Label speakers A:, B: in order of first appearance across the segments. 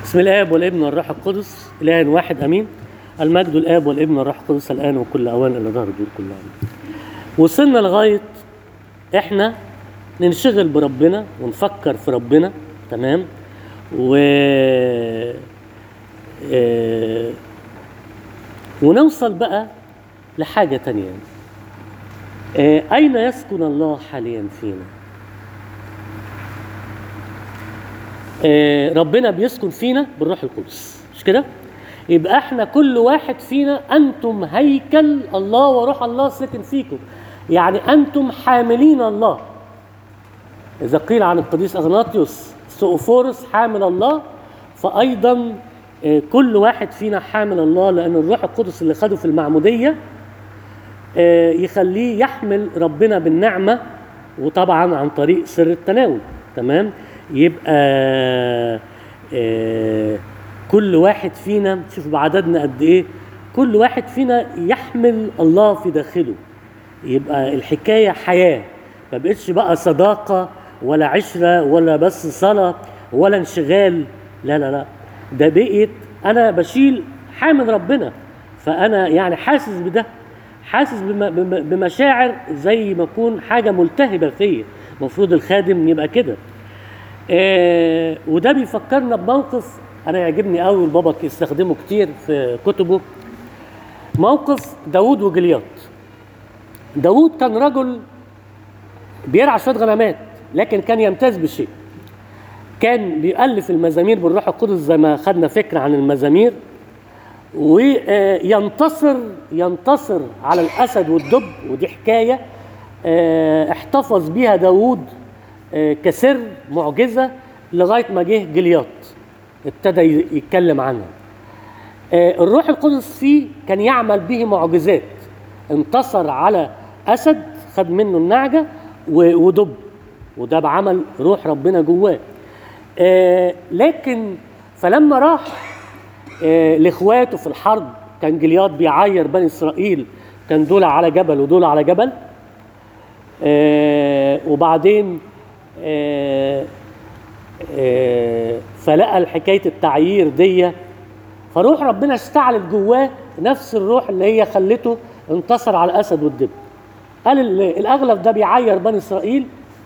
A: بسم الاب والابن والروح القدس اله واحد امين المجد الاب والابن والروح القدس الان وكل اوان الى ظهر الدور كلها امين وصلنا لغايه احنا ننشغل بربنا ونفكر في ربنا تمام و آه، ونوصل بقى لحاجه تانية آه، اين يسكن الله حاليا فينا آه، ربنا بيسكن فينا بالروح القدس مش كده يبقى احنا كل واحد فينا انتم هيكل الله وروح الله ساكن فيكم يعني انتم حاملين الله اذا قيل عن القديس اغناطيوس سؤفورس حامل الله فايضا آه، كل واحد فينا حامل الله لان الروح القدس اللي خده في المعموديه آه، يخليه يحمل ربنا بالنعمه وطبعا عن طريق سر التناول تمام يبقى آه، كل واحد فينا شوف بعددنا قد ايه كل واحد فينا يحمل الله في داخله يبقى الحكايه حياه ما بقتش بقى صداقه ولا عشره ولا بس صلاه ولا انشغال لا لا لا ده بقيت انا بشيل حامل ربنا فانا يعني حاسس بده حاسس بم- بم- بمشاعر زي ما اكون حاجه ملتهبه فيا المفروض الخادم يبقى كده آه وده بيفكرنا بموقف انا يعجبني قوي البابا يستخدمه كتير في كتبه موقف داوود وجليات داوود كان رجل بيرعى شويه غنمات لكن كان يمتاز بشيء كان بيألف المزامير بالروح القدس زي ما خدنا فكرة عن المزامير وينتصر ينتصر على الأسد والدب ودي حكاية آه، احتفظ بيها داوود آه، كسر معجزة لغاية ما جه جلياط ابتدى ي- يتكلم عنها آه، الروح القدس فيه كان يعمل به معجزات انتصر على أسد خد منه النعجة و- ودب وده بعمل روح ربنا جواه آه، لكن فلما راح آه، لاخواته في الحرب كان جلياد بيعاير بني اسرائيل كان دول على جبل ودول على جبل آه، وبعدين آه، آه، فلقى الحكايه التعيير دي فروح ربنا اشتعلت جواه نفس الروح اللي هي خلته انتصر على الاسد والدب قال ال- الاغلب ده بيعير بني اسرائيل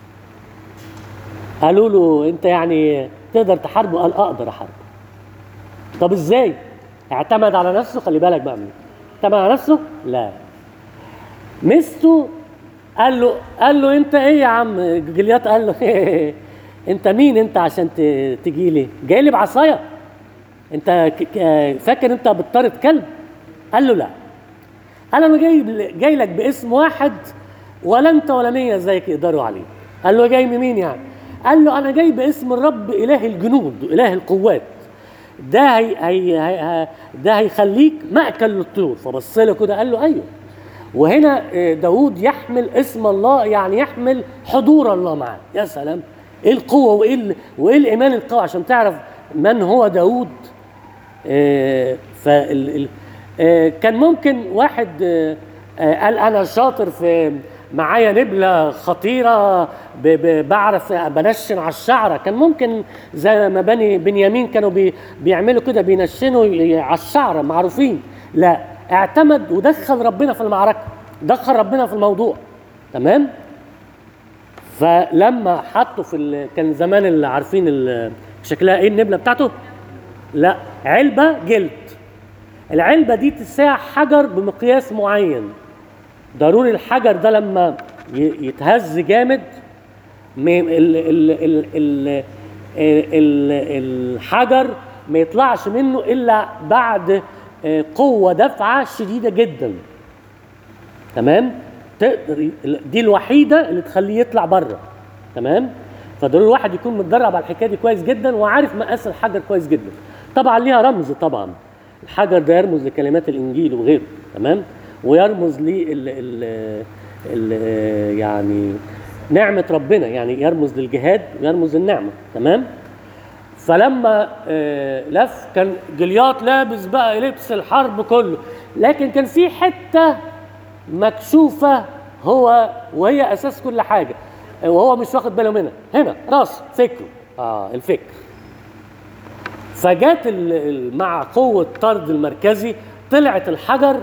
A: قالوا له انت يعني تقدر تحاربه قال اقدر احاربه طب ازاي اعتمد على نفسه خلي بالك بقى مني اعتمد على نفسه لا مسته قال له قال له انت ايه يا عم جليات قال له انت مين انت عشان ت- تجي لي جاي لي بعصايه انت ك- ك- فاكر انت بتطارد كلب قال له لا قال انا جاي جاي لك باسم واحد ولا انت ولا مية زيك يقدروا عليه قال له جاي من مين يعني قال له انا جاي باسم الرب اله الجنود اله القوات ده هي هي هي ده هيخليك مأكل للطيور فبص له كده قال له ايوه وهنا آه، داوود يحمل اسم الله يعني يحمل حضور الله معاه يا سلام ايه القوه وايه ال- وايه الايمان القوي عشان تعرف من هو داوود آه، فال ال- آه، كان ممكن واحد آه، آه، قال انا شاطر في معايا نبله خطيره ب- ب- بعرف بنشن على الشعره كان ممكن زي ما بني بنيامين كانوا بي بيعملوا كده بينشنوا ي- على الشعره معروفين لا اعتمد ودخل ربنا في المعركه دخل ربنا في الموضوع تمام فلما حطوا في ال... كان زمان اللي عارفين ال... شكلها ايه النبله بتاعته لا علبه جلد العلبه دي تساع حجر بمقياس معين ضروري الحجر ده لما ي- يتهز جامد م- ال ال ال ال ال الحجر ما يطلعش منه الا بعد آه، قوه دفعه شديده جدا تمام تقدر ي- دي الوحيده اللي تخليه يطلع بره تمام فضروري الواحد يكون متدرب على الحكايه دي كويس جدا وعارف مقاس الحجر كويس جدا طبعا ليها رمز طبعا الحجر ده يرمز لكلمات الانجيل وغيره تمام ويرمز ل ال ال ال يعني نعمه ربنا يعني يرمز للجهاد ويرمز للنعمه تمام فلما آه، لف كان جليات لابس بقى لبس الحرب كله لكن كان في حته مكشوفه هو وهي اساس كل حاجه وهو مش واخد باله منها هنا راس فكره اه الفكر فجات ال- ال- مع قوه طرد المركزي طلعت الحجر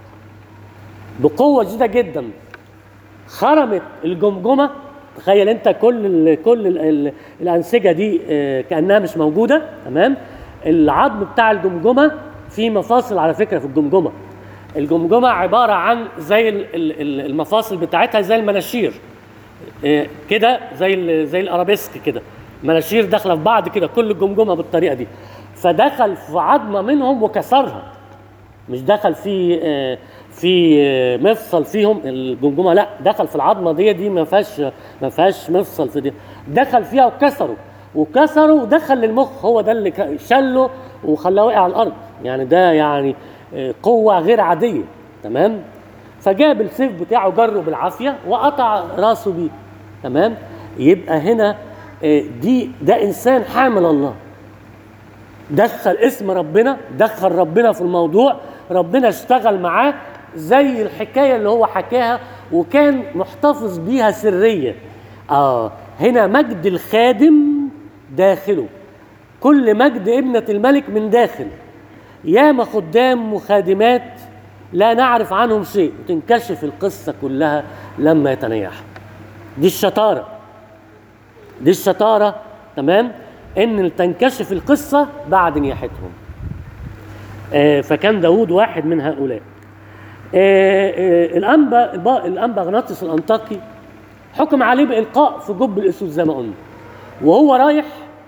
A: بقوه شديده جدا خرمت الجمجمه تخيل انت كل ال كل ال ال الانسجه دي آه، كانها مش موجوده تمام العظم بتاع الجمجمه في مفاصل على فكره في الجمجمه الجمجمه عباره عن زي ال- ال- ال- المفاصل بتاعتها زي المناشير آه، كده زي ال- زي الارابيسك كده مناشير داخله في بعض كده كل الجمجمه بالطريقه دي فدخل في عظمه منهم وكسرها مش دخل في آه، في آه، مفصل فيهم الجمجمه لا دخل في العظمه دي دي ما فيهاش ما فيهاش مفصل في دي دخل فيها وكسره وكسره ودخل للمخ هو ده اللي ك- شله وخلاه وقع على الارض يعني ده يعني آه، قوه غير عاديه تمام فجاب السيف بتاعه جره بالعافيه وقطع راسه بيه تمام يبقى هنا آه، دي ده انسان حامل الله دخل اسم ربنا دخل ربنا في الموضوع ربنا اشتغل معاه زي الحكايه اللي هو حكاها وكان محتفظ بيها سريه اه هنا مجد الخادم داخله كل مجد ابنة الملك من داخل ياما خدام وخادمات لا نعرف عنهم شيء وتنكشف القصة كلها لما يتنيحوا دي الشطارة دي الشطارة تمام ان تنكشف القصة بعد نياحتهم آه، فكان داود واحد من هؤلاء آه، آه، الانبا الب- الانبا غناطس الانطاكي حكم عليه بالقاء في جب الاسود زي ما قلنا وهو رايح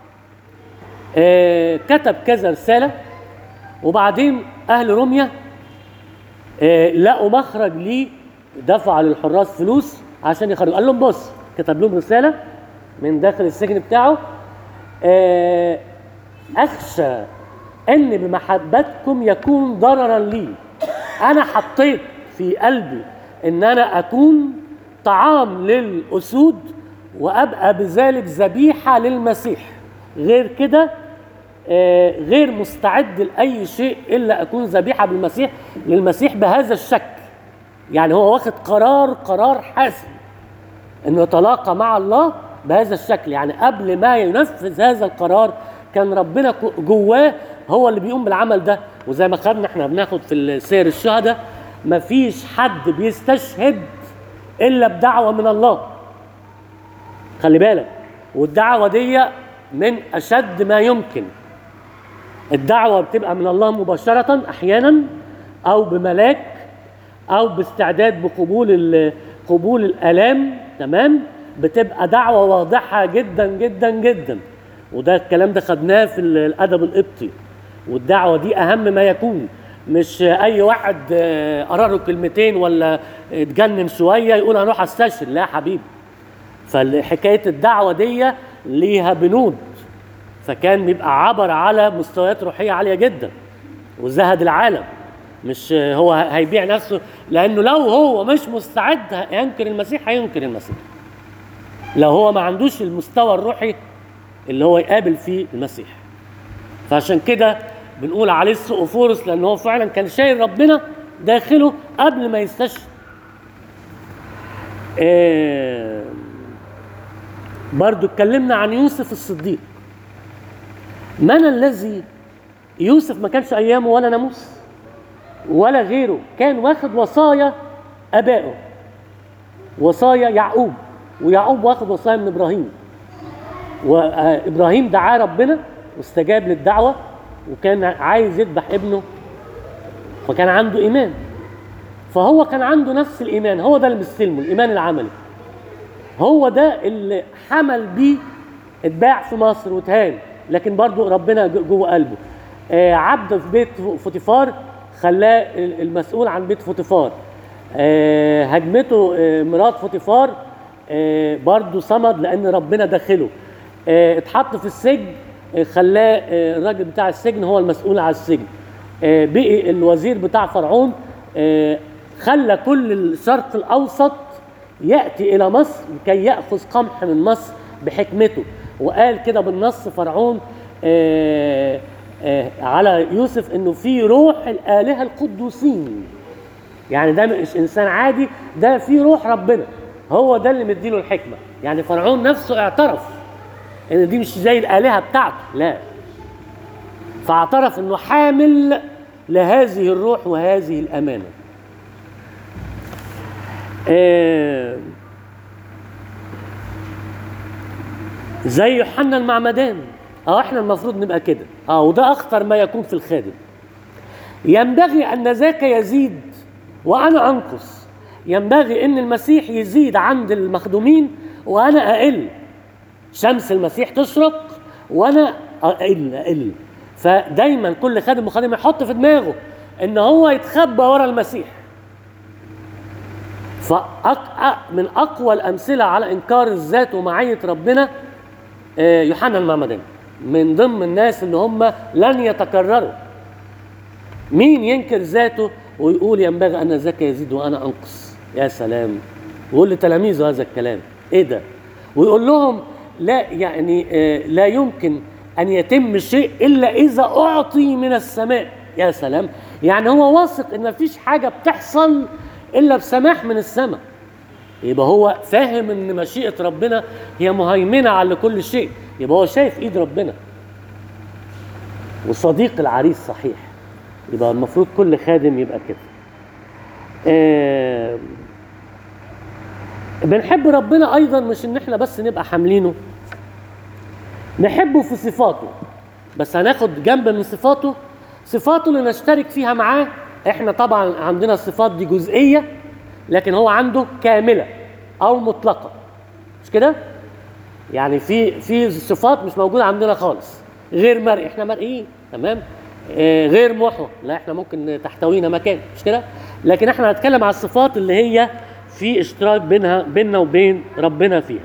A: آه، كتب كذا رساله وبعدين اهل روميا آه، لقوا مخرج ليه دفع للحراس فلوس عشان يخرجوا قال لهم بص كتب لهم رساله من داخل السجن بتاعه آه، اخشى ان بمحبتكم يكون ضررا لي انا حطيت في قلبي ان انا اكون طعام للاسود وابقى بذلك ذبيحه للمسيح غير كده آه، غير مستعد لاي شيء الا اكون ذبيحه بالمسيح للمسيح بهذا الشكل يعني هو واخد قرار قرار حاسم انه يتلاقى مع الله بهذا الشكل يعني قبل ما ينفذ هذا القرار كان ربنا كو- جواه هو اللي بيقوم بالعمل ده وزي ما خدنا احنا بناخد في سير الشهداء مفيش حد بيستشهد الا بدعوه من الله خلي بالك والدعوه دي من اشد ما يمكن الدعوه بتبقى من الله مباشره احيانا او بملاك او باستعداد بقبول ال- قبول الالام تمام بتبقى دعوه واضحه جدا جدا جدا وده الكلام ده خدناه في ال- الادب القبطي والدعوه دي اهم ما يكون مش اي واحد آه، قرا له كلمتين ولا اتجنن شويه يقول انا اروح استشهد لا يا حبيبي فحكايه الدعوه دي ليها بنود فكان بيبقى عبر على مستويات روحيه عاليه جدا وزهد العالم مش هو هيبيع نفسه لانه لو هو مش مستعد ينكر المسيح هينكر المسيح لو هو ما عندوش المستوى الروحي اللي هو يقابل فيه المسيح فعشان كده بنقول عليه السقفورس لان هو فعلا كان شايل ربنا داخله قبل ما يستشهد آه برضو اتكلمنا عن يوسف الصديق من الذي يوسف ما كانش ايامه ولا ناموس ولا غيره كان واخد وصايا ابائه وصايا يعقوب ويعقوب واخد وصايا من ابراهيم وابراهيم دعاه ربنا واستجاب للدعوه وكان عايز يذبح ابنه فكان عنده ايمان فهو كان عنده نفس الايمان هو ده اللي مستلمه الايمان العملي هو ده اللي حمل بيه اتباع في مصر واتهان لكن برضو ربنا جو- جوه قلبه آه عبد في بيت فوتيفار خلاه المسؤول عن بيت فوتيفار آه هجمته آه مرات فوتيفار آه برضو صمد لان ربنا داخله آه اتحط في السجن آه خلاه آه الراجل بتاع السجن هو المسؤول على السجن آه بقي الوزير بتاع فرعون آه خلى كل الشرق الاوسط ياتي الى مصر لكي ياخذ قمح من مصر بحكمته وقال كده بالنص فرعون آه آه على يوسف انه في روح الالهه القدوسين يعني ده مش انسان عادي ده في روح ربنا هو ده اللي مديله الحكمه يعني فرعون نفسه اعترف ان دي مش زي الالهه بتاعته لا فاعترف انه حامل لهذه الروح وهذه الامانه آه، زي يوحنا المعمدان اه احنا المفروض نبقى كده اه وده اخطر ما يكون في الخادم ينبغي ان ذاك يزيد وانا انقص ينبغي ان المسيح يزيد عند المخدومين وانا اقل شمس المسيح تشرق وانا اقل اقل فدايما كل خادم وخادم يحط في دماغه ان هو يتخبى ورا المسيح فأق... من اقوى الامثله على انكار الذات ومعيه ربنا آه، يوحنا المعمدان من ضمن الناس اللي هم لن يتكرروا مين ينكر ذاته ويقول ينبغي ان ذاك يزيد وانا انقص يا سلام ويقول لتلاميذه هذا الكلام ايه ده ويقول لهم لا يعني آه، لا يمكن ان يتم شيء الا اذا اعطي من السماء يا سلام يعني هو واثق ان مفيش حاجه بتحصل الا بسماح من السماء يبقى هو فاهم ان مشيئه ربنا هي مهيمنه على كل شيء يبقى هو شايف ايد ربنا وصديق العريس صحيح يبقى المفروض كل خادم يبقى كده آه بنحب ربنا ايضا مش ان احنا بس نبقى حاملينه نحبه في صفاته بس هناخد جنب من صفاته صفاته اللي نشترك فيها معاه احنا طبعا عندنا الصفات دي جزئيه لكن هو عنده كامله او مطلقه مش كده يعني في في صفات مش موجوده عندنا خالص غير مرئي احنا مرئيين تمام آه غير محور لا احنا ممكن تحتوينا مكان مش كده لكن احنا هنتكلم على الصفات اللي هي في اشتراك بينها بيننا وبين ربنا فيها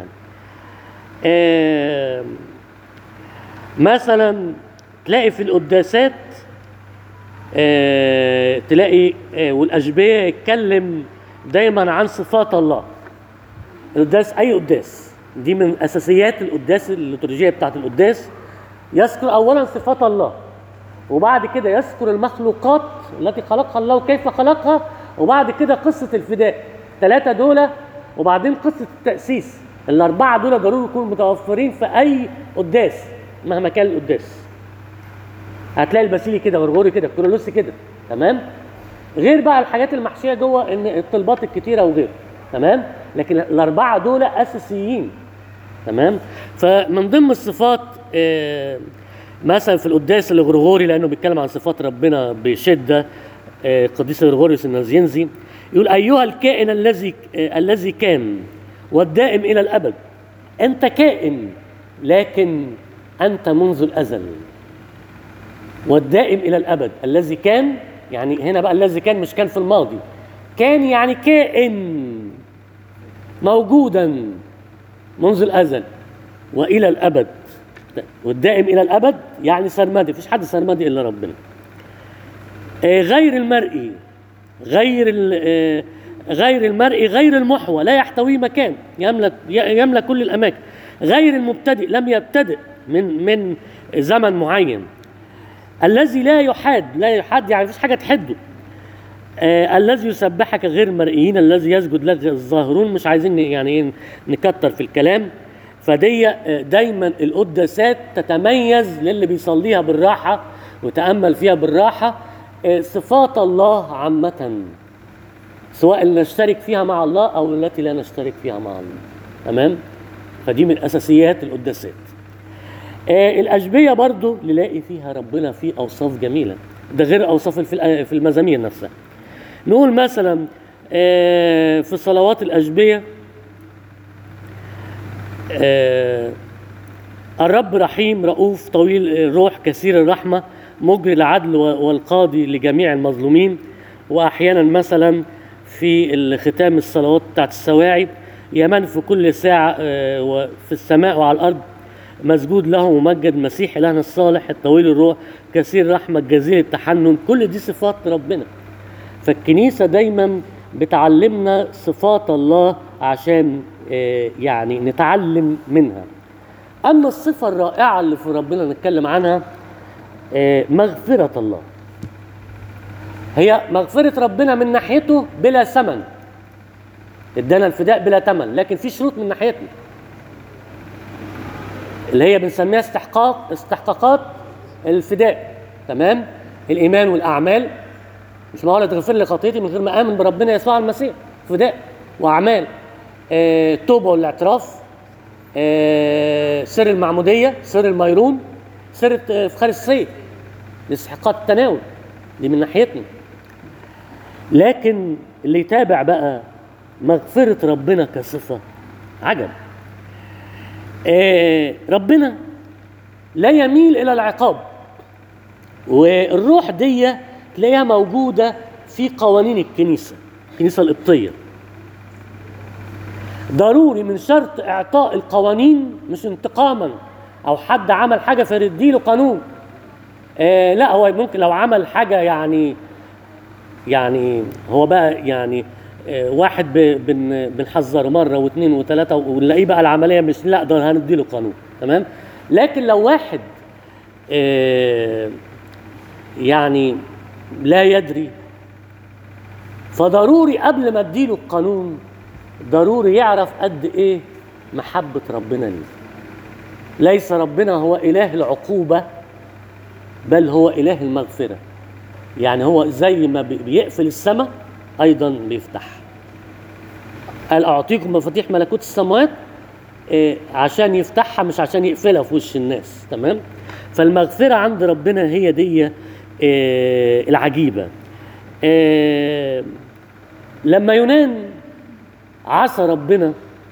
A: آه مثلا تلاقي في القداسات آه تلاقي آه والاشبيه يتكلم دايما عن صفات الله القداس اي قداس دي من اساسيات القداس الليتورجيه بتاعت القداس يذكر اولا صفات الله وبعد كده يذكر المخلوقات التي خلقها الله وكيف خلقها وبعد كده قصه الفداء ثلاثه دول وبعدين قصه التاسيس الاربعه دول ضروري يكونوا متوفرين في اي قداس مهما كان القداس هتلاقي الباسيلي كده غرغوري كده كرولوسي كده تمام غير بقى الحاجات المحشيه جوه ان الطلبات الكتيره وغيره تمام لكن الاربعه دول اساسيين تمام فمن ضمن الصفات آه مثلا في القداس الغرغوري لانه بيتكلم عن صفات ربنا بشده آه قديس غرغوريوس النازينزي يقول ايها الكائن الذي آه الذي كان والدائم الى الابد انت كائن لكن انت منذ الازل والدائم الى الابد الذي كان يعني هنا بقى الذي كان مش كان في الماضي كان يعني كائن موجودا منذ الازل والى الابد والدائم الى الابد يعني سرمدي مفيش حد سرمدي الا ربنا آه غير المرئي غير آه غير المرئي غير المحوى لا يحتوي مكان يملك يملك كل الاماكن غير المبتدئ لم يبتدئ من من زمن معين الذي لا يحاد لا يحاد يعني مفيش حاجه تحده آه الذي يسبحك غير مرئيين الذي يسجد لك الظاهرون مش عايزين يعني ايه نكتر في الكلام فدي آه دايما القداسات تتميز للي بيصليها بالراحه وتامل فيها بالراحه آه صفات الله عامه سواء اللي نشترك فيها مع الله او التي لا نشترك فيها مع الله تمام فدي من اساسيات القداسات آه الأشبية برضو نلاقي فيها ربنا فيه أوصاف جميلة ده غير أوصاف في المزامير نفسها نقول مثلا آه في صلوات الأشبية آه الرب رحيم رؤوف طويل الروح كثير الرحمة مجري العدل والقاضي لجميع المظلومين وأحيانا مثلا في ختام الصلوات بتاعت السواعي يمن في كل ساعة في السماء وعلى الأرض مسجود له ممجد مسيح إلهنا الصالح الطويل الروح كثير رحمة جزيل التحنن كل دي صفات ربنا فالكنيسة دايما بتعلمنا صفات الله عشان يعني نتعلم منها أما الصفة الرائعة اللي في ربنا نتكلم عنها مغفرة الله هي مغفرة ربنا من ناحيته بلا ثمن ادانا الفداء بلا ثمن لكن في شروط من ناحيتنا اللي هي بنسميها استحقاق استحقاقات الفداء تمام الايمان والاعمال مش معقول تغفر لي خطيتي من غير ما امن بربنا يسوع المسيح فداء واعمال آه، التوبه والاعتراف آه، سر المعموديه سر الميرون سر الفخارستيه لاستحقاق التناول دي من ناحيتنا لكن اللي يتابع بقى مغفرة ربنا كصفة عجب آه ربنا لا يميل إلى العقاب والروح دي تلاقيها موجودة في قوانين الكنيسة الكنيسة القبطية ضروري من شرط إعطاء القوانين مش انتقاما أو حد عمل حاجة فنديله قانون آه لا هو ممكن لو عمل حاجة يعني يعني هو بقى يعني آه، واحد ب- بن بنحذره مره واثنين وثلاثه ونلاقيه بقى العمليه مش لا ده هنديله قانون تمام لكن لو واحد آه، يعني لا يدري فضروري قبل ما اديله القانون ضروري يعرف قد ايه محبه ربنا ليه ليس ربنا هو اله العقوبه بل هو اله المغفره يعني هو زي ما بي- بيقفل السماء ايضا بيفتح قال اعطيكم مفاتيح ملكوت السماوات إيه عشان يفتحها مش عشان يقفلها في وش الناس تمام فالمغفره عند ربنا هي دي إيه العجيبه إيه لما يونان عصى ربنا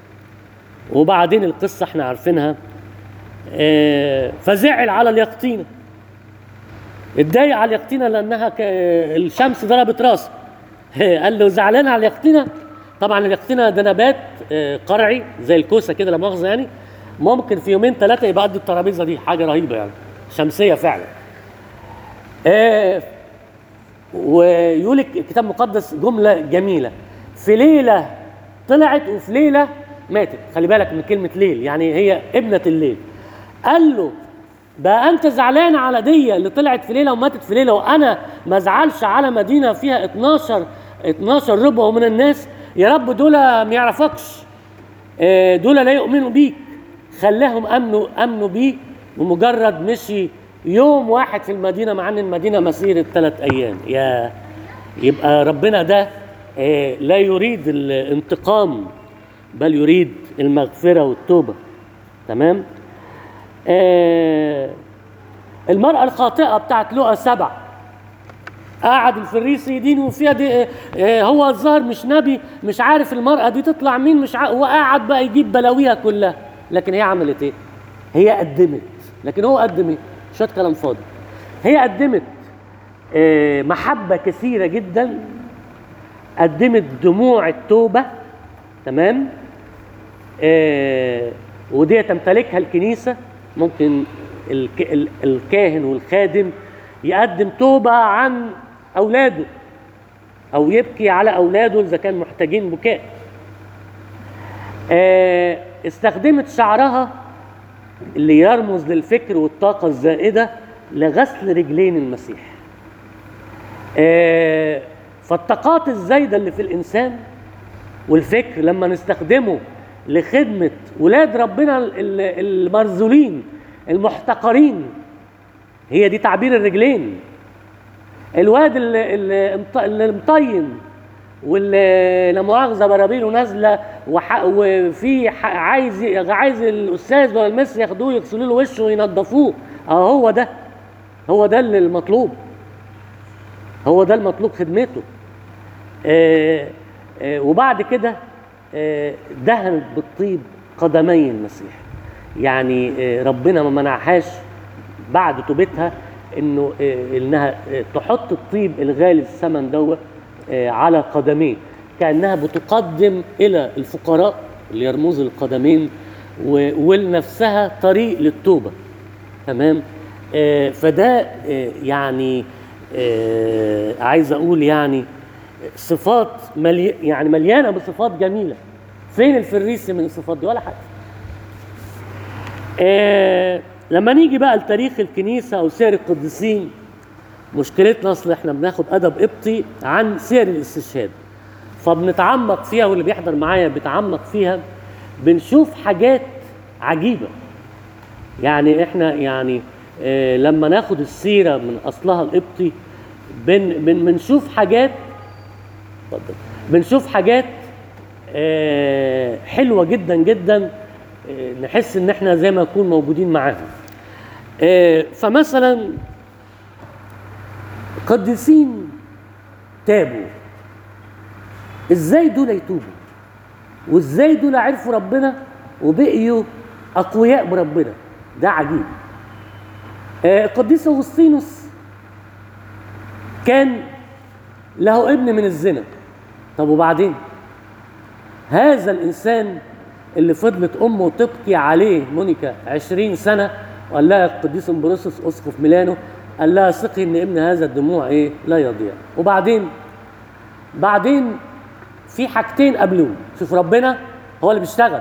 A: وبعدين القصه احنا عارفينها إيه فزعل على اليقطينه اتضايق على اليقطينه لانها ك... الشمس ضربت راسه قال له زعلان على اليقطينه طبعا اليقطينه ده نبات آه، قرعي زي الكوسه كده لا مؤاخذه يعني ممكن في يومين ثلاثه يبقى قد الترابيزه دي حاجه رهيبه يعني شمسيه فعلا آه، ويقول لك الكتاب المقدس جمله جميله في ليله طلعت وفي ليله ماتت خلي بالك من كلمه ليل يعني هي ابنه الليل قال له بقى انت زعلان على دي اللي طلعت في ليله وماتت في ليله وانا ما ازعلش على مدينه فيها 12 12 ربع من الناس يا رب دول ما يعرفكش آه، دول لا يؤمنوا بيك خلاهم امنوا امنوا بيه بمجرد مشي يوم واحد في المدينه مع ان المدينه مسيره ثلاث ايام يا يبقى ربنا ده آه، لا يريد الانتقام بل يريد المغفره والتوبه تمام آه، المرأة الخاطئة بتاعت لقى سبع قعد الفريسي يدين فيها دي آه، آه، هو الظاهر مش نبي مش عارف المرأة دي تطلع مين مش عارف وقعد بقى يجيب بلاويها كلها لكن هي عملت ايه؟ هي قدمت لكن هو قدم ايه؟ شوية كلام فاضي هي قدمت آه، محبة كثيرة جدا قدمت دموع التوبة تمام آه، ودي تمتلكها الكنيسة ممكن الك- ال- الكاهن والخادم يقدم توبة عن أولاده أو يبكي على أولاده إذا كان محتاجين بكاء آه، استخدمت شعرها اللي يرمز للفكر والطاقة الزائدة لغسل رجلين المسيح آه، فالطاقات الزايدة اللي في الإنسان والفكر لما نستخدمه لخدمة ولاد ربنا ال- ال- المرذولين المحتقرين هي دي تعبير الرجلين الواد اللي, اللي مط- اللي مطين واللي لا مؤاخذه برابيله نازله وح- وفي ح- عايز ي- عايز الاستاذ ولا المس ياخدوه يغسلوا له وشه وينضفوه اه هو ده هو ده اللي المطلوب هو ده المطلوب خدمته آه آه وبعد كده آه دهنت بالطيب قدمي المسيح يعني آه ربنا ما منعهاش بعد توبتها انه آه انها آه تحط الطيب الغالي الثمن دوت آه على قدميه كانها بتقدم الى الفقراء اللي يرمز القدمين و- ولنفسها طريق للتوبه تمام آه فده آه يعني آه عايز اقول يعني صفات ملي يعني مليانه بصفات جميله فين الفريسي من الصفات دي ولا حاجه آه لما نيجي بقى لتاريخ الكنيسه او سير القديسين مشكلتنا اصل احنا بناخد ادب قبطي عن سير الاستشهاد فبنتعمق فيها واللي بيحضر معايا بيتعمق فيها بنشوف حاجات عجيبه يعني احنا يعني آه، لما ناخد السيره من اصلها القبطي بن بن بنشوف حاجات اتفضل بنشوف حاجات آه، حلوه جدا جدا آه، نحس ان احنا زي ما نكون موجودين معاهم آه، فمثلا قديسين تابوا ازاي دول يتوبوا وازاي دول عرفوا ربنا وبقيوا اقوياء بربنا ده عجيب آه، القديس اغسطينوس كان له ابن من الزنا طب وبعدين هذا الانسان اللي فضلت امه تبكي عليه مونيكا عشرين سنه وقال لها القديس امبروسوس اسقف ميلانو قال لها ثقي ان ابن هذا الدموع ايه لا يضيع وبعدين بعدين في حاجتين قبلوه شوف ربنا هو اللي بيشتغل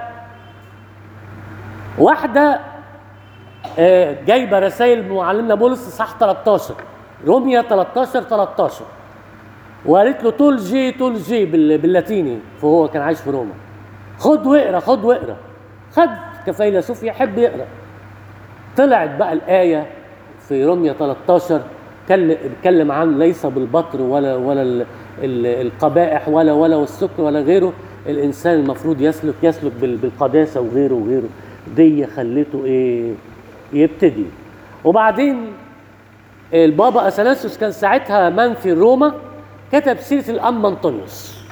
A: واحده آه، جايبه رسائل معلمنا بولس صح 13 روميا 13 13 وقالت له تول جي تول جي بال- باللاتيني فهو كان عايش في روما خد واقرا خد واقرا خد كفيلسوف يحب يقرا طلعت بقى الايه في روميا 13 كل- بيتكلم عن ليس بالبطر ولا ولا ال- ال- القبائح ولا ولا والسكر ولا غيره الانسان المفروض يسلك يسلك بال- بالقداسه وغيره وغيره دي خلته ايه يبتدي وبعدين البابا اثناسيوس كان ساعتها منفي روما كتب سيره الانبا انطونيوس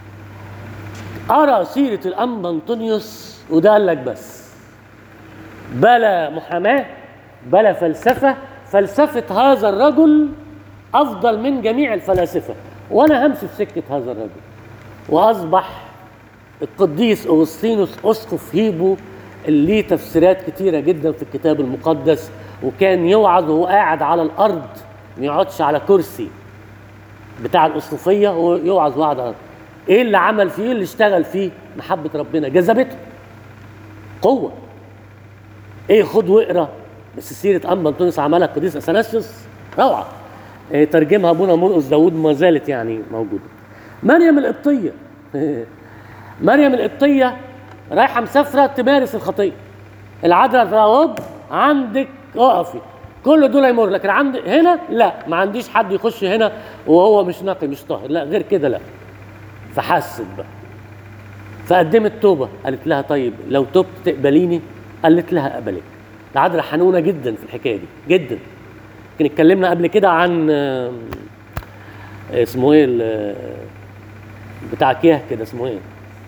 A: قرا سيره الانبا انطونيوس وده قال لك بس بلا محاماه بلا فلسفه فلسفه هذا الرجل افضل من جميع الفلاسفه وانا همشي في سكه هذا الرجل واصبح القديس اغسطينوس اسقف هيبو اللي ليه تفسيرات كتيره جدا في الكتاب المقدس وكان يوعظ وهو قاعد على الارض ما يقعدش على كرسي بتاع الاسقفيه هو يوعظ وقعد على الارض ايه اللي عمل فيه إيه اللي اشتغل فيه محبه ربنا جذبته قوه ايه خد واقرا بس سيره انبا انطونيوس عملها القديس اثناسيوس روعه إيه ترجمها ابونا مرقس داوود ما زالت يعني موجوده مريم القبطيه مريم القبطيه رايحه مسافره تمارس الخطيه العذراء تقول عندك اقفي كل دول يمر لكن عند هنا لا ما عنديش حد يخش هنا وهو مش نقي مش طاهر لا غير كده لا فحست بقى فقدمت توبه قالت لها طيب لو تبت تقبليني قالت لها اقبلك العذراء حنونه جدا في الحكايه دي جدا كان اتكلمنا قبل كده عن آم، اسمه ايه ال- بتاع كيه كده اسمه ايه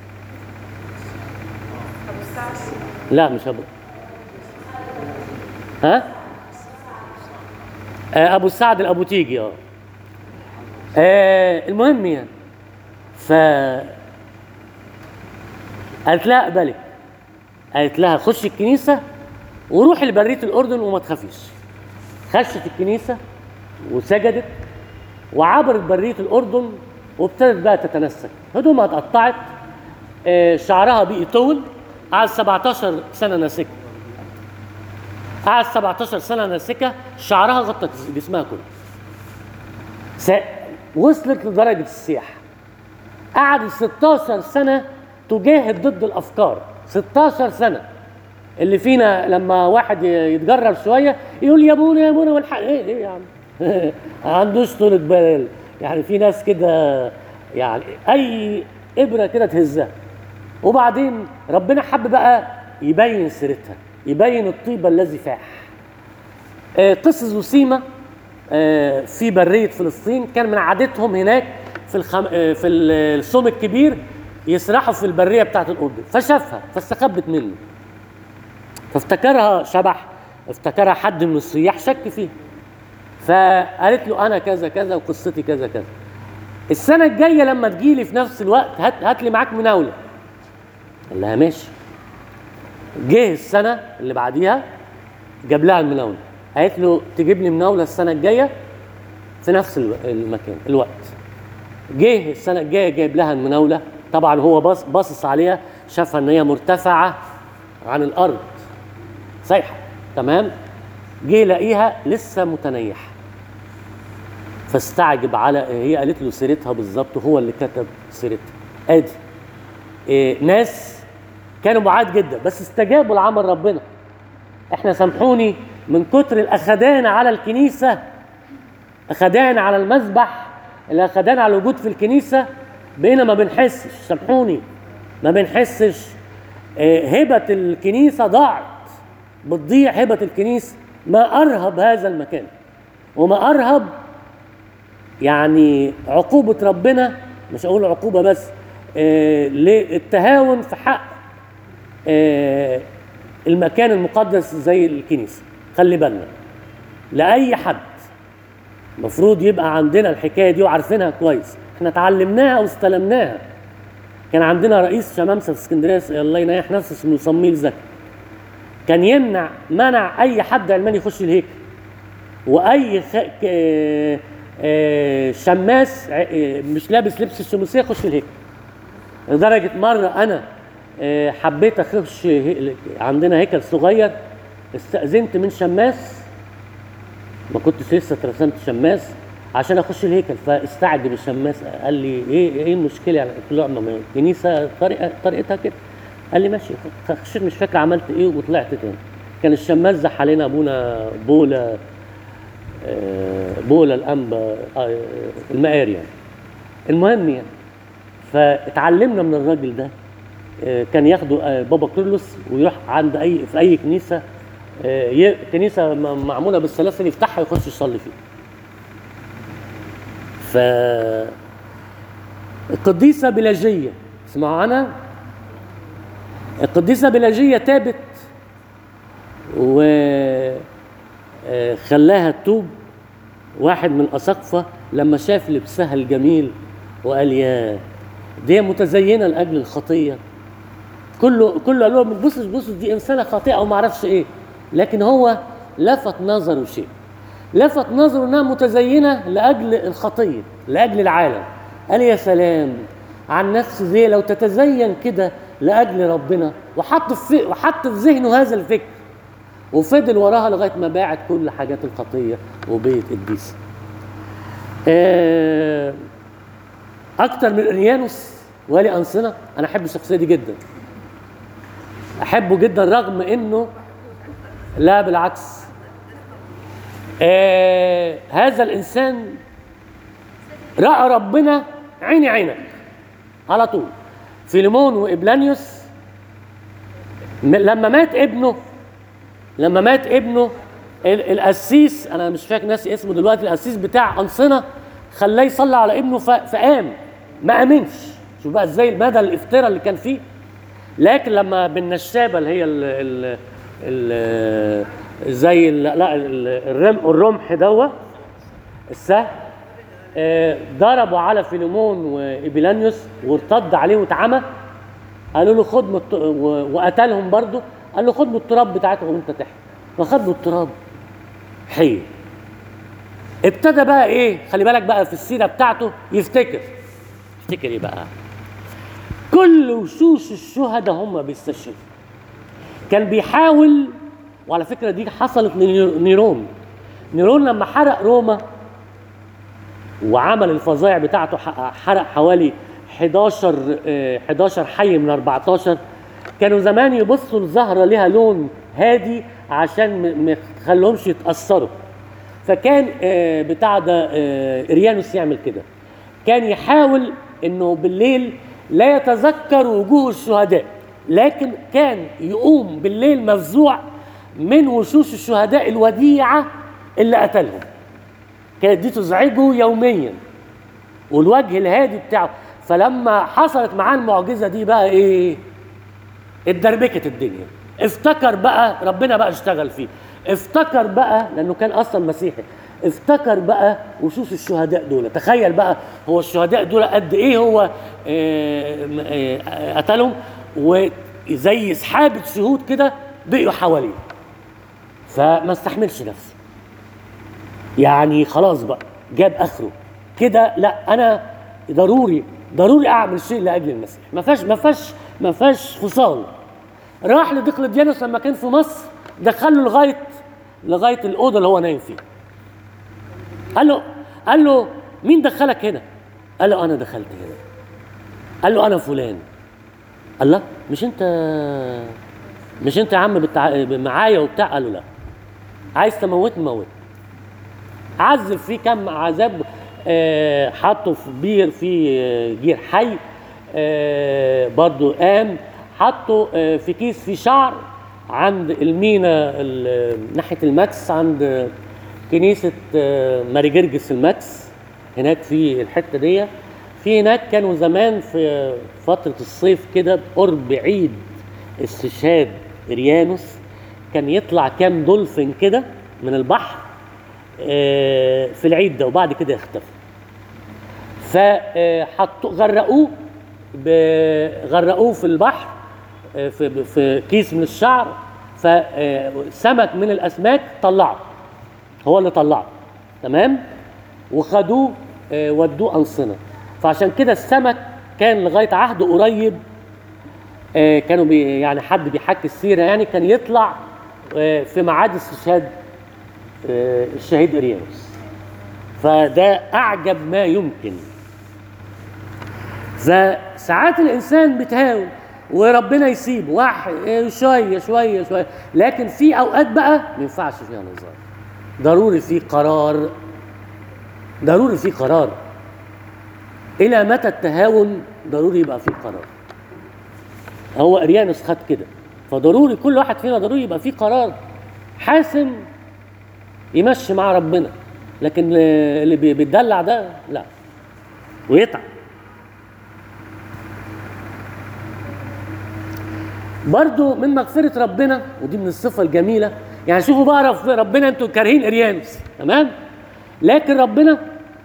A: لا مش ابو ها آه ابو سعد الابوتيجي اه آه، المهم يعني ف قالت لها اقبلك قالت لها خشي الكنيسه وروحي لبريه الاردن وما تخافيش خشت الكنيسه وسجدت وعبرت بريه الاردن وابتدت بقى تتنسك هدومها اتقطعت آه، شعرها بقي طول قعد 17 سنه ناسكه قعد 17 سنه ناسكه شعرها غطى جسمها كله س... وصلت لدرجه السياحه قعدت 16 سنه تجاهد ضد الافكار 16 سنه اللي فينا لما واحد ي- يتجرب شويه يقول يا ابونا يا ابونا والحق ايه ايه يا عم ما عندوش طولة بال يعني في ناس كده يعني اي ابره كده تهزها وبعدين ربنا حب بقى يبين سيرتها يبين الطيبه الذي فاح آه، قصة زوسيما آه، في برية فلسطين كان من عادتهم هناك في الخم... آه، في ال- الصوم الكبير يسرحوا في البرية بتاعت الأردن فشافها فاستخبت منه فافتكرها شبح افتكرها حد من السياح شك فيها فقالت له أنا كذا كذا وقصتي كذا كذا السنة الجاية لما تجيلي في نفس الوقت هات, هات لي معاك مناولة قال لها ماشي جه السنة اللي بعديها جاب لها المناولة قالت له تجيب لي مناولة السنة الجاية في نفس الو- المكان الوقت جه السنة الجاية جايب لها المناولة طبعا هو باص باصص عليها شافها ان هي مرتفعة عن الأرض سايحة تمام جه لاقيها لسه متنيحة فاستعجب على هي قالت له سيرتها بالظبط وهو اللي كتب سيرتها ادي إيه ناس كانوا بعاد جدا بس استجابوا لعمل ربنا احنا سامحوني من كتر الاخدان على الكنيسه اخدان على المذبح الاخدان على الوجود في الكنيسه بقينا ما بنحسش سامحوني ما بنحسش آه، هبه الكنيسه ضاعت بتضيع هبه الكنيسه ما ارهب هذا المكان وما ارهب يعني عقوبة ربنا مش أقول عقوبة بس آه للتهاون في حق آه المكان المقدس زي الكنيسة خلي بالنا لأي حد المفروض يبقى عندنا الحكاية دي وعارفينها كويس احنا اتعلمناها واستلمناها كان عندنا رئيس شمامسة في اسكندرية الله ينيح نفسه اسمه صميل زكي كان يمنع منع أي حد علماني يخش الهيكل واي خ... ك... آه، شماس ع- آه، مش لابس لبس الشموسيه يخش الهيكل لدرجه مره انا آه، حبيت اخش هي- عندنا هيكل صغير استاذنت من شماس ما كنتش لسه اترسمت شماس عشان اخش الهيكل فاستعجب الشماس قال لي ايه ايه المشكله يعني قلت له ما الكنيسه طريقه طريقتها كده قال لي ماشي خشيت مش فاكر عملت ايه وطلعت تاني كان الشماس زح علينا ابونا بولا آه، بولا الانبا آه، المقاري يعني المهم يعني فاتعلمنا من الراجل ده آه، كان ياخده آه، بابا كيرلس ويروح عند اي في اي كنيسه آه، ي- كنيسه م- معموله بالسلاسل يفتحها يخش يصلي فيها ف القديسه بلاجيه اسمعوا عنها القديسه بلاجيه تابت و آه، خلاها تتوب واحد من الأساقفة لما شاف لبسها الجميل وقال يا دي متزينة لأجل الخطية كله كله قال لهم بصوا بصوا دي إنسانة خاطئة أو ما أعرفش إيه لكن هو لفت نظره شيء لفت نظره إنها متزينة لأجل الخطية لأجل العالم قال يا سلام عن نفس زي لو تتزين كده لأجل ربنا وحط في وحط في ذهنه هذا الفكر وفضل وراها لغايه ما باعت كل حاجات الخطيه وبيت قديس. آه، اكتر من اريانوس والي انصنه انا احب الشخصيه دي جدا. احبه جدا رغم انه لا بالعكس. آه هذا الانسان راى ربنا عيني عينك على طول. فيليمون وابلانيوس م- لما مات ابنه لما مات ابنه ال- القسيس انا مش فاكر ناسي اسمه دلوقتي القسيس بتاع انصنه خلاه يصلي على ابنه ف- فقام ما امنش شوف بقى ازاي مدى الافتراء اللي كان فيه لكن لما بالنشابه اللي هي ال ال ال زي ال لا ال- الرم الرمح دوا السهم آه، ضربوا على فيليمون وإبيلانيوس وارتد عليه واتعمى قالوا له خد من الت- و- وقتلهم برضه قال له خد من التراب بتاعتهم وانت تحت فخد له التراب حي ابتدى بقى ايه خلي بالك بقى في السيره بتاعته يفتكر يفتكر ايه بقى كل وشوش الشهداء هم بيستشهدوا كان بيحاول وعلى فكره دي حصلت لنيرون نيرون لما حرق روما وعمل الفظائع بتاعته ح- حرق حوالي 11 آه، 11 حي من 14 كانوا زمان يبصوا الزهرة لها لون هادي عشان م- ما تخليهمش يتأثروا فكان آه، بتاع ده آه، إريانوس يعمل كده كان يحاول انه بالليل لا يتذكر وجوه الشهداء لكن كان يقوم بالليل مفزوع من وشوش الشهداء الوديعة اللي قتلهم كانت دي تزعجه يوميا والوجه الهادي بتاعه فلما حصلت معاه المعجزه دي بقى ايه اتدربكت الدنيا افتكر بقى ربنا بقى اشتغل فيه افتكر بقى لانه كان اصلا مسيحي افتكر بقى وشوش الشهداء دول تخيل بقى هو الشهداء دول قد ايه هو آه، آه، قتلهم وزي سحابه شهود كده بقوا حواليه فما استحملش نفسه يعني خلاص بقى جاب اخره كده لا انا ضروري ضروري اعمل شيء لاجل المسيح ما فيهاش ما فيهاش ما فيهاش فصال راح لدقلديانوس لما كان في مصر دخله لغايه لغايه الاوضه اللي هو نايم فيها قال له قال له مين دخلك هنا قال له انا دخلت هنا قال له انا فلان الله مش انت مش انت يا عم بتع... معايا وبتاع قال له لا عايز تموتني موت عذب فيه كم عذاب آه، حطه في بير في آه، جير حي آه، برضو قام حطه آه، في كيس فيه شعر عند المينا ال- ناحيه الماكس عند آه، كنيسه آه، ماري جرجس الماكس هناك في الحته دي في هناك كانوا زمان في فتره الصيف كده قرب عيد استشهاد اريانوس كان يطلع كام دولفين كده من البحر آه، في العيد ده وبعد كده اختفى فحطوا غرقوه ب- غرقوه في البحر آه، في في كيس من الشعر فسمك من الاسماك طلعه هو اللي طلعه تمام وخدوه آه، ودوه انصنه فعشان كده السمك كان لغايه عهد قريب آه، كانوا بي يعني حد بيحكي السيره يعني كان يطلع آه، في ميعاد استشهاد آه، الشهيد اريانوس فده اعجب ما يمكن فساعات الانسان بتهاون وربنا يسيبه واحد آه، شويه شويه شويه لكن في اوقات بقى ما ينفعش فيها نظام ضروري في قرار ضروري في قرار الى متى التهاون ضروري يبقى في قرار هو اريانوس خد كده فضروري كل واحد فينا ضروري يبقى في قرار حاسم يمشي مع ربنا لكن اللي بي- بيتدلع ده لا ويتعب برضو من مغفرة ربنا ودي من الصفة الجميلة يعني شوفوا بقى رب- ربنا انتوا كارهين اريانوس تمام لكن ربنا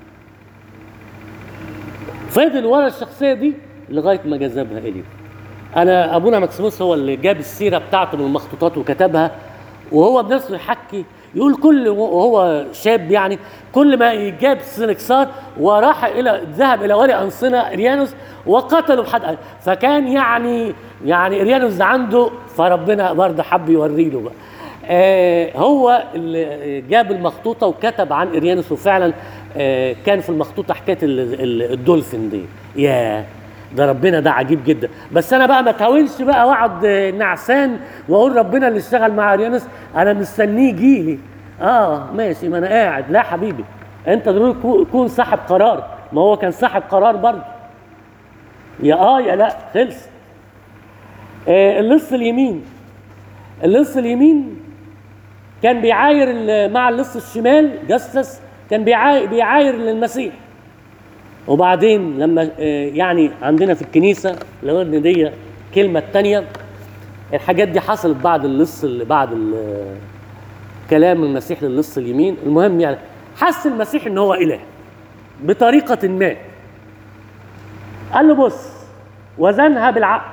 A: فضل ورا الشخصية دي لغاية ما جذبها إليه أنا أبونا مكسيموس هو اللي جاب السيرة بتاعته من المخطوطات وكتبها وهو بنفسه يحكي يقول كل وهو شاب يعني كل ما يجاب سنكسار وراح الى ذهب الى ولي انصنه اريانوس وقتله بحد فكان يعني يعني اريانوس ده عنده فربنا برضه حب يوري له بقى آه هو اللي جاب المخطوطه وكتب عن اريانوس وفعلا آه كان في المخطوطه حكايه ال- ال- الدولفين دي ياه ده ربنا ده عجيب جدا بس انا بقى ما تهاونش بقى واقعد آه، نعسان واقول ربنا اللي اشتغل مع اريانوس انا مستنيه يجيلي اه ماشي ما انا قاعد لا حبيبي انت ضروري تكون- تكون صاحب قرار ما هو كان صاحب قرار برضه يا اه يا لا خلص آه اللص اليمين اللص اليمين كان بيعاير ال- مع اللص الشمال جسس كان بيعاير, بيعاير المسيح وبعدين لما آه، يعني عندنا في الكنيسه لو ان دي كلمه تانية الحاجات دي حصلت بعد اللص اللي بعد ال- كلام المسيح للص اليمين المهم يعني حس المسيح ان هو اله بطريقه ما قال له بص وزنها بالعقل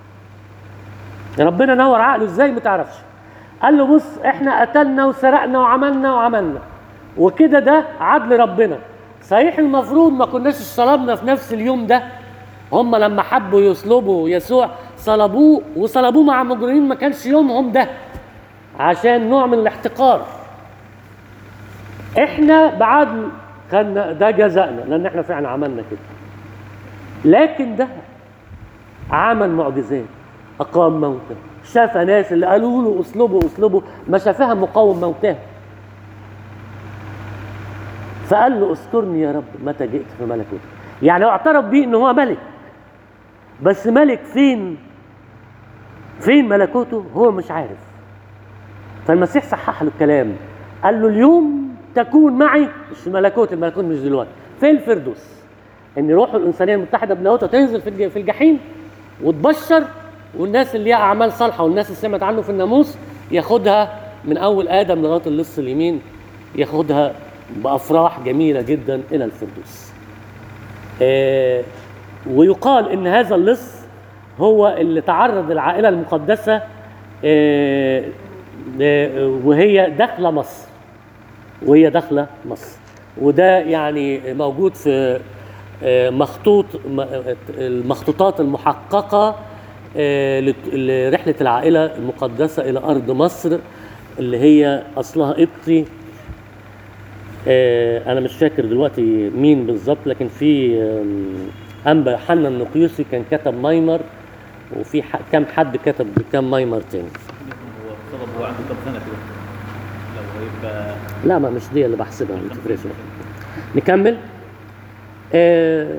A: ربنا نور عقله ازاي ما تعرفش قال له بص احنا قتلنا وسرقنا وعملنا وعملنا وكده ده عدل ربنا صحيح المفروض ما كناش صلبنا في نفس اليوم ده هم لما حبوا يصلبوا يسوع صلبوه وصلبوه مع مجرمين ما كانش يومهم ده عشان نوع من الاحتقار احنا بعدل خدنا ده جزائنا لان احنا فعلا عملنا كده لكن ده عمل معجزات اقام موتى شاف ناس اللي قالوا له اصلبوا اصلبوا ما شافها مقاوم موتاه فقال له اذكرني يا رب متى جئت في ملكوتك يعني هو اعترف بيه ان هو ملك بس ملك فين فين ملكوته هو مش عارف فالمسيح صحح له الكلام قال له اليوم تكون معي مش في ملكوت الملكوت مش دلوقتي في الفردوس ان روح الانسانيه المتحده بلاهوتها تنزل في الج- في الجحيم وتبشر والناس اللي ليها اعمال صالحه والناس اللي سمعت عنه في الناموس ياخدها من اول ادم لغايه اللص اليمين ياخدها بافراح جميله جدا الى الفردوس. آه ويقال ان هذا اللص هو اللي تعرض العائله المقدسه آه آه وهي داخله مصر وهي داخله مصر وده يعني موجود في آه، مخطوط م- المخطوطات المحققه آه، لت- لرحله العائله المقدسه الى ارض مصر اللي هي اصلها قبطي آه، انا مش فاكر دلوقتي مين بالظبط لكن في آم، انبا يوحنا النقيوسي كان كتب مايمر وفي ح- كام حد كتب كام مايمر تاني
B: هو طلب هو عنده كم سنه كده لو يبقى
A: لا ما مش دي اللي بحسبها ما تفرقش نكمل آه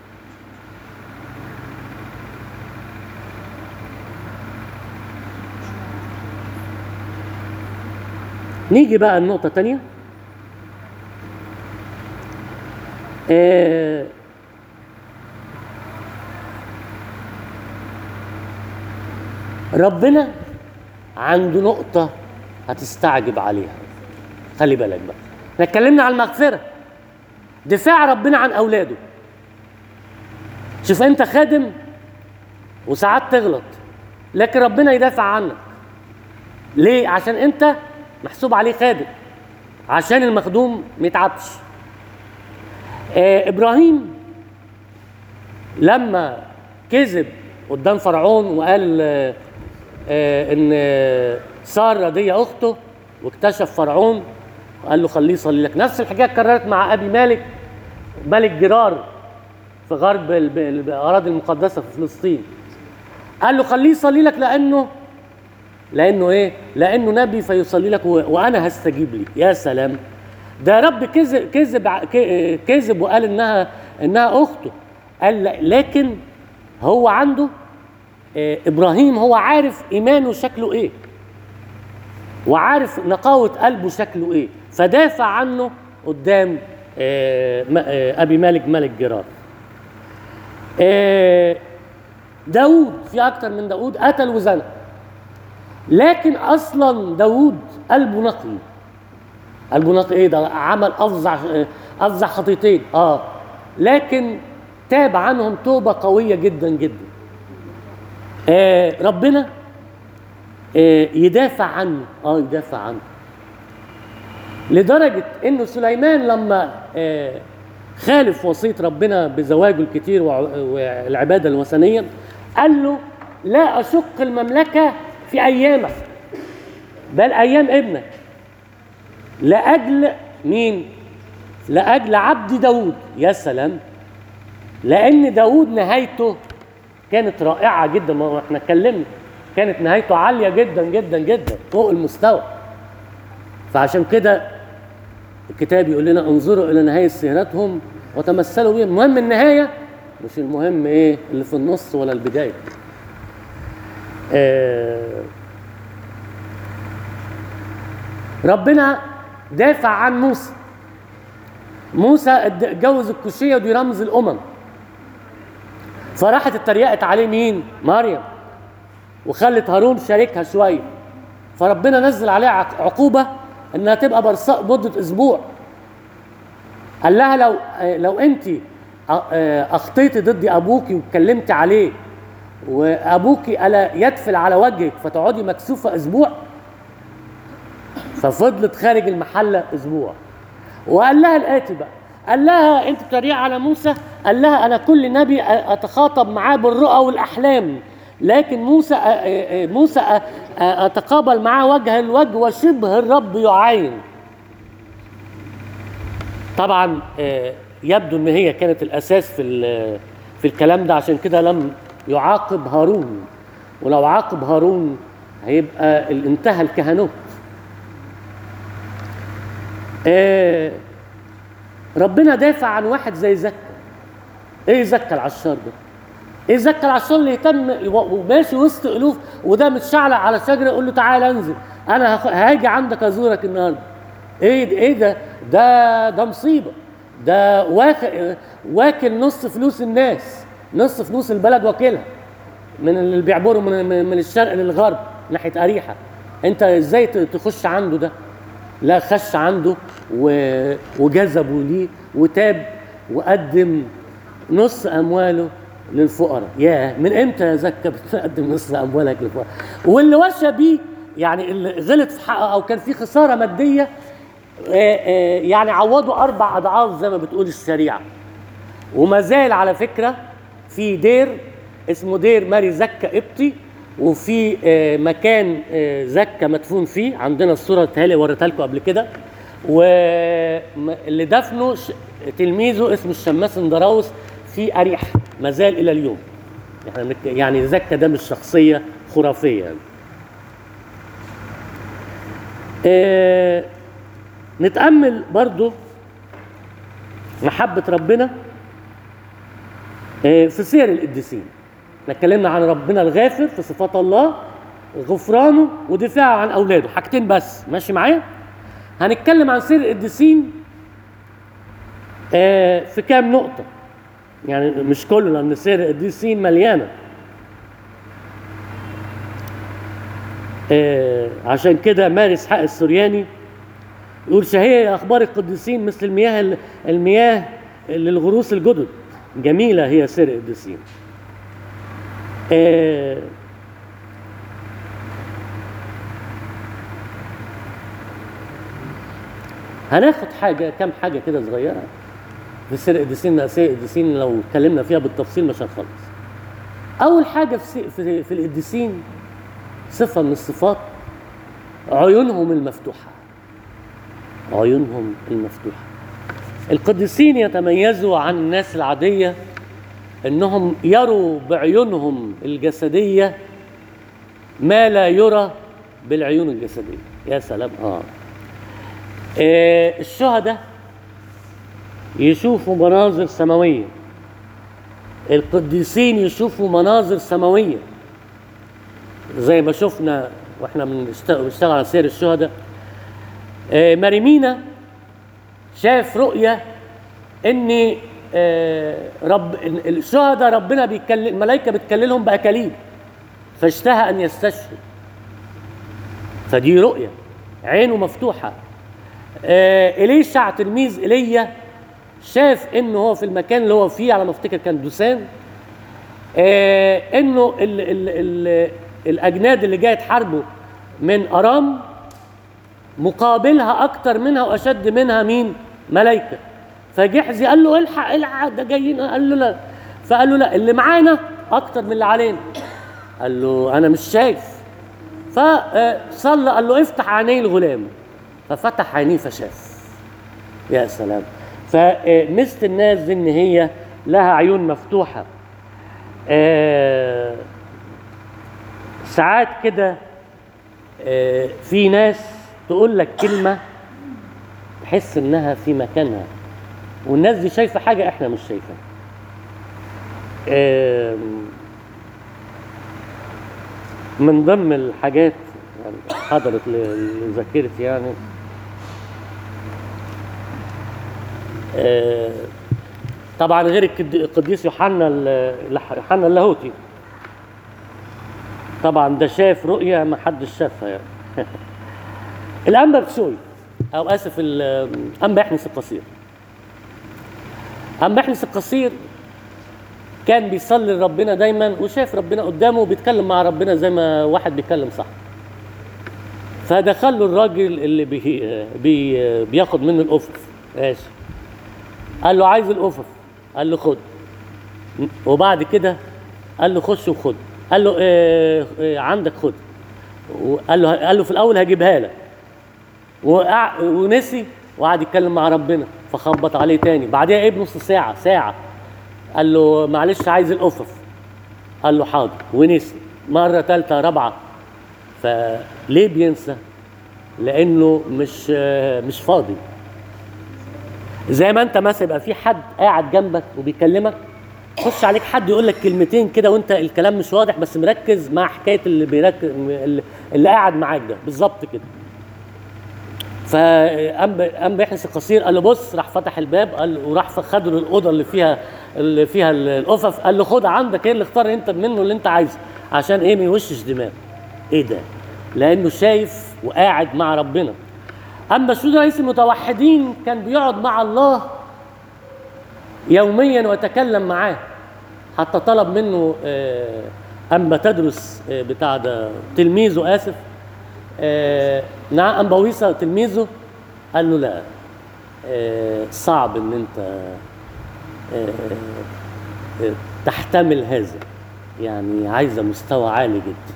A: نيجي بقى النقطة تانية آه ربنا عنده نقطة هتستعجب عليها خلي بالك بقى احنا اتكلمنا عن المغفرة دفاع ربنا عن أولاده شوف أنت خادم وساعات تغلط لكن ربنا يدافع عنك ليه؟ عشان أنت محسوب عليه خادم عشان المخدوم ما يتعبش آه إبراهيم لما كذب قدام فرعون وقال آه آه ان آه، ساره دي اخته واكتشف فرعون قال له خليه يصلي لك نفس الحكايه اتكررت مع ابي مالك ملك جرار في غرب ال- ال- الاراضي المقدسه في فلسطين قال له خليه يصلي لك لانه لانه ايه لانه نبي فيصلي لك و- وانا هستجيب لي يا سلام ده رب كذب كذب ع- ك- كذب وقال انها انها اخته قال لا- لكن هو عنده آه، ابراهيم هو عارف ايمانه شكله ايه وعارف نقاوة قلبه شكله ايه فدافع عنه قدام آه، م- آه، ابي مالك ملك جرار آه، داود في اكتر من داود قتل وزنى لكن اصلا داود قلبه نقي قلبه نقي ايه ده عمل افظع آه، افظع خطيتين اه لكن تاب عنهم توبه قويه جدا جدا آه ربنا آه يدافع عنه اه يدافع عنه لدرجة انه سليمان لما آه خالف وصية ربنا بزواجه الكتير وع- والعبادة الوثنية قال له لا أشق المملكة في أيامك بل أيام ابنك لأجل مين؟ لأجل عبد داود يا سلام لأن داود نهايته كانت رائعة جدا ما هو احنا اتكلمنا كانت نهايته عالية جدا جدا جدا فوق المستوى فعشان كده الكتاب يقول لنا انظروا إلى نهاية سيرتهم وتمثلوا بهم المهم النهاية مش المهم ايه اللي في النص ولا البداية آه ربنا دافع عن موسى موسى اتجوز الكوشية ودي رمز الأمم فراحت اتريقت عليه مين؟ مريم وخلت هارون شاركها شويه فربنا نزل عليها عق- عقوبه انها تبقى برصاء مده اسبوع قال لها لو لو انت اخطيتي ضد ابوكي واتكلمتي عليه وابوكي الا يدفل على وجهك فتقعدي مكسوفه اسبوع ففضلت خارج المحله اسبوع وقال لها الاتي بقى قال لها انت بتريق على موسى قال لها انا كل نبي اتخاطب معاه بالرؤى والاحلام لكن موسى موسى اتقابل معاه وجه الوجه وشبه الرب يعاين طبعا آه، يبدو ان هي كانت الاساس في ال- في الكلام ده عشان كده لم يعاقب هارون ولو عاقب هارون هيبقى ال- انتهى الكهنوت آه، ربنا دافع عن واحد زي زكا ايه زكا العشار ده ايه زكا العشار اللي يهتم وماشي وسط الوف وده متشعلق على شجره يقول له تعالى انزل انا هخ- هاجي عندك ازورك النهارده ايه ده ايه ده ده ده مصيبه ده واكل واكل نص فلوس الناس نص فلوس البلد واكلها من اللي بيعبروا من من من الشرق للغرب ناحيه اريحه انت ازاي ت- تخش عنده ده لا خش عنده و... وجذبوا ليه وتاب وقدم نص امواله للفقراء يا من امتى يا زكا بتقدم نص اموالك للفقراء واللي وشى بيه يعني اللي غلط في حقه او كان في خساره ماديه آه، آه، يعني عوضوا اربع اضعاف زي ما بتقول الشريعه وما زال على فكره في دير اسمه دير ماري زكا قبطي وفي آه، مكان آه، زكا مدفون فيه عندنا الصوره تهيألي وريتها لكم قبل كده واللي دفنه ش- تلميذه اسمه الشماس اندراوس في اريح ما زال الى اليوم احنا بنك- يعني زكا ده مش شخصيه خرافيه يعني. آه، نتامل برضو محبه ربنا آه، في سير القديسين احنا اتكلمنا عن ربنا الغافر في صفات الله غفرانه ودفاعه عن اولاده حاجتين بس ماشي معايا هنتكلم عن سير القديسين آه، في كام نقطه يعني مش كله لان سير القديسين مليانه آه، عشان كده مارس حق السورياني يقول شهية أخبار القديسين مثل المياه المياه للغروس الجدد جميلة هي سير القديسين آه، هناخد حاجة كام حاجة كده صغيرة في سير القديسين مأساة القديسين لو اتكلمنا فيها بالتفصيل مش هنخلص أول حاجة في سي- في, في القديسين صفة من الصفات عيونهم المفتوحة عيونهم المفتوحة القديسين يتميزوا عن الناس العادية انهم يروا بعيونهم الجسدية ما لا يرى بالعيون الجسدية يا سلام اه, آه الشهداء يشوفوا مناظر سماوية القديسين يشوفوا مناظر سماويه زي ما شفنا واحنا بنشت- بنشتغل على سير الشهداء آه، مريمينا شاف رؤية ان آه، رب ال- الشهداء ربنا بيتكلم الملائكة بتكلمهم بأكاليل فاشتهى أن يستشهد فدي رؤية عينه مفتوحة آه، إليشع تلميذ إيليا شاف انه هو في المكان اللي هو فيه على ما افتكر كان دوسان آه انه ال ال ال الاجناد اللي جايه تحاربه من ارام مقابلها اكتر منها واشد منها مين ملائكه فجحزي قال له الحق الحق ده جايين قال له لا فقال له لا اللي معانا اكتر من اللي علينا قال له انا مش شايف فصلى قال له افتح عيني الغلام ففتح عينيه فشاف يا سلام فمست الناس دي ان هي لها عيون مفتوحه آه، ساعات كده آه، في ناس تقول لك كلمه تحس انها في مكانها والناس دي شايفه حاجه احنا مش شايفاها آم، من ضمن الحاجات يعني حضرت ل- لذاكرتي يعني آه، طبعا غير الكد- القديس يوحنا ال- يوحنا اللاهوتي طبعا ده شاف رؤية ما حدش شافها يعني الأنبا بشوي أو آسف الأنبا يحنس القصير أنبا يحنس القصير كان بيصلي لربنا دايما وشاف ربنا قدامه وبيتكلم مع ربنا زي ما واحد بيتكلم صح فدخل له الراجل اللي بي بي بياخد منه الأفف ماشي قال له عايز الأفف قال له خد وبعد كده قال له خش وخد قال له آه آه عندك خد وقال له قال له في الاول هجيبها لك وقع ونسي وقعد يتكلم مع ربنا فخبط عليه تاني بعدها ايه بنص ساعه ساعه قال له معلش عايز الافف قال له حاضر ونسي مره ثالثه رابعه فليه بينسى لانه مش آه، مش فاضي زي ما انت مثلا يبقى في حد قاعد جنبك وبيكلمك خش عليك حد يقول لك كلمتين كده وانت الكلام مش واضح بس مركز مع حكايه اللي بيركز اللي, اللي قاعد معاك ده بالظبط كده فقام قام بيحنس القصير قال له بص راح فتح الباب قال وراح خد له الاوضه اللي فيها اللي فيها القفف قال له خد عندك ايه اللي اختار انت منه اللي انت عايزه عشان ايه ما يوشش دماغه ايه ده لانه شايف وقاعد مع ربنا اما سود رئيس المتوحدين كان بيقعد مع الله يوميا ويتكلم معاه حتى طلب منه آه، اما تدرس آه، بتاع ده تلميذه اسف آه، نعم امبويسا تلميذه قال له لا آه، صعب ان انت آه، آه، تحتمل هذا يعني عايزه مستوى عالي جدا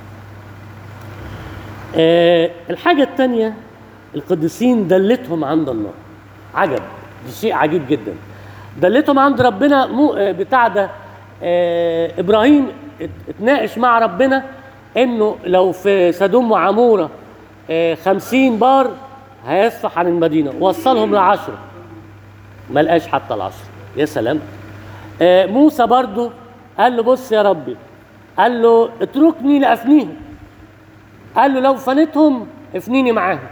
A: آه، الحاجه الثانيه القديسين دلتهم عند الله عجب دي شيء عجيب جدا دلتهم عند ربنا مو آه، بتاع ده آه، ابراهيم ات- اتناقش مع ربنا انه لو في سدوم وعموره آه، خمسين بار هيصفح عن المدينه وصلهم لعشره ما لقاش حتى العشره يا سلام آه موسى برضو قال له بص يا ربي قال له اتركني لافنيهم قال له لو فنيتهم افنيني معاهم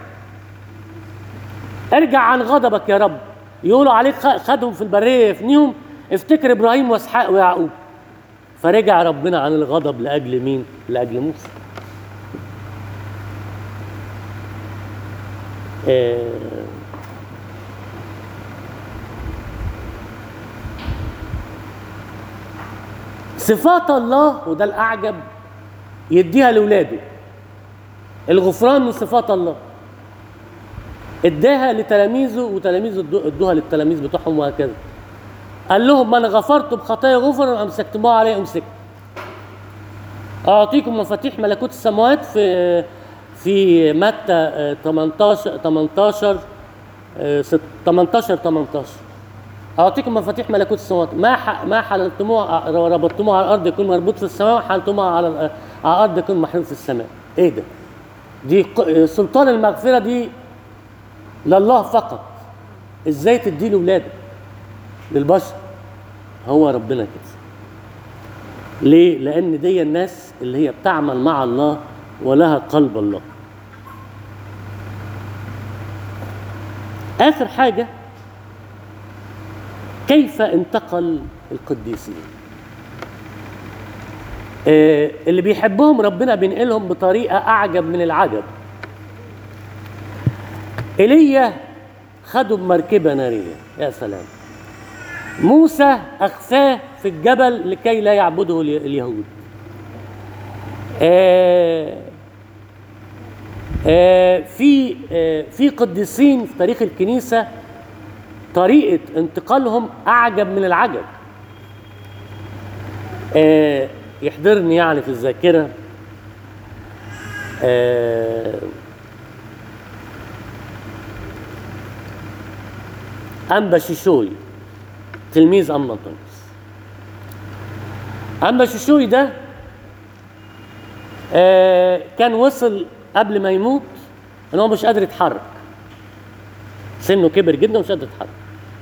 A: ارجع عن غضبك يا رب يقولوا عليك خ- خدهم في البريه يفنيهم افتكر ابراهيم واسحاق ويعقوب فرجع ربنا عن الغضب لاجل مين؟ لاجل موسى. آه، صفات الله وده الاعجب يديها لاولاده الغفران من صفات الله اداها لتلاميذه وتلاميذه ادو- ادوها للتلاميذ بتوعهم وهكذا قال لهم من غفرت بخطايا غفر وامسكتموها علي امسك اعطيكم مفاتيح ملكوت السماوات في في متى آه، 18 18 آه، ست- 18 18 اعطيكم مفاتيح ملكوت السماوات ما ح... ما حللتموها ربطتموها على الارض يكون مربوط في السماء وحللتموها على ال- على الارض يكون محلول في السماء ايه ده دي ق- سلطان المغفره دي لله فقط ازاي تدي لاولادك للبشر هو ربنا كده ليه لان دي الناس اللي هي بتعمل مع الله ولها قلب الله اخر حاجه كيف انتقل القديسين آه، اللي بيحبهم ربنا بينقلهم بطريقه اعجب من العجب ايليا خدوا بمركبه ناريه يا سلام موسى اخفاه في الجبل لكي لا يعبده الي- اليهود آه آه في آه في قديسين في تاريخ الكنيسه طريقه انتقالهم اعجب من العجب آه يحضرني يعني في الذاكره آه أنبا شيشوي تلميذ أم أنطونيوس أنبا شيشوي ده آه كان وصل قبل ما يموت ان هو مش قادر يتحرك سنه كبر جدا ومش قادر يتحرك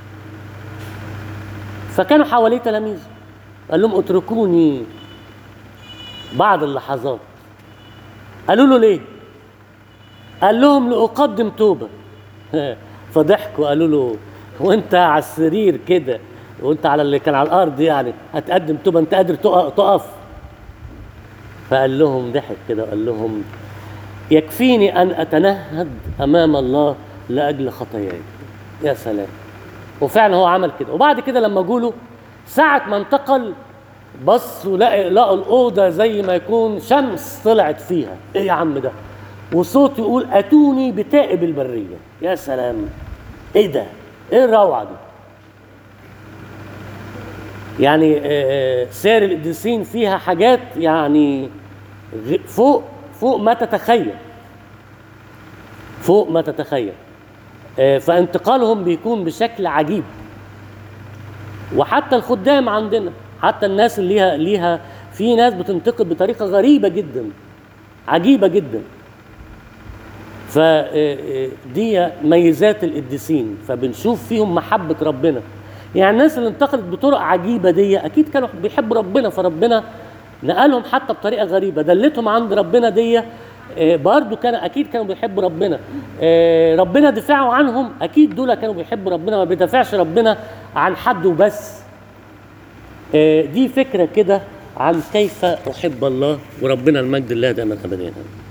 A: فكانوا حواليه تلاميذ قال لهم اتركوني بعض اللحظات قالوا له ليه قال لهم لأقدم توبة فضحكوا قالوا له وانت على السرير كده وانت على اللي كان على الارض يعني هتقدم توبه انت قادر تقف تقف فقال لهم ضحك كده وقال لهم يكفيني ان اتنهد امام الله لاجل خطاياي يا سلام وفعلا هو عمل كده وبعد كده لما جوله ساعة ما انتقل بصوا لقوا لقوا الأوضة زي ما يكون شمس طلعت فيها إيه يا عم ده وصوت يقول أتوني بتائب البرية يا سلام إيه ده إيه الروعة دي يعني آه، آه، سير القديسين فيها حاجات يعني غ- فوق فوق ما تتخيل فوق ما تتخيل آه، فانتقالهم بيكون بشكل عجيب وحتى الخدام عندنا حتى الناس اللي ليها ليها في ناس بتنتقل بطريقه غريبه جدا عجيبه جدا فدي ميزات القديسين فبنشوف فيهم محبه ربنا يعني الناس اللي انتقلت بطرق عجيبه دي اكيد كانوا بيحبوا ربنا فربنا نقلهم حتى بطريقه غريبه دلتهم عند ربنا دي آه، برضو كان اكيد كانوا بيحبوا ربنا آه، ربنا دفاعه عنهم اكيد دول كانوا بيحبوا ربنا ما بيدافعش ربنا عن حد وبس آه، دي فكره كده عن كيف احب الله وربنا المجد الله دائما ابدا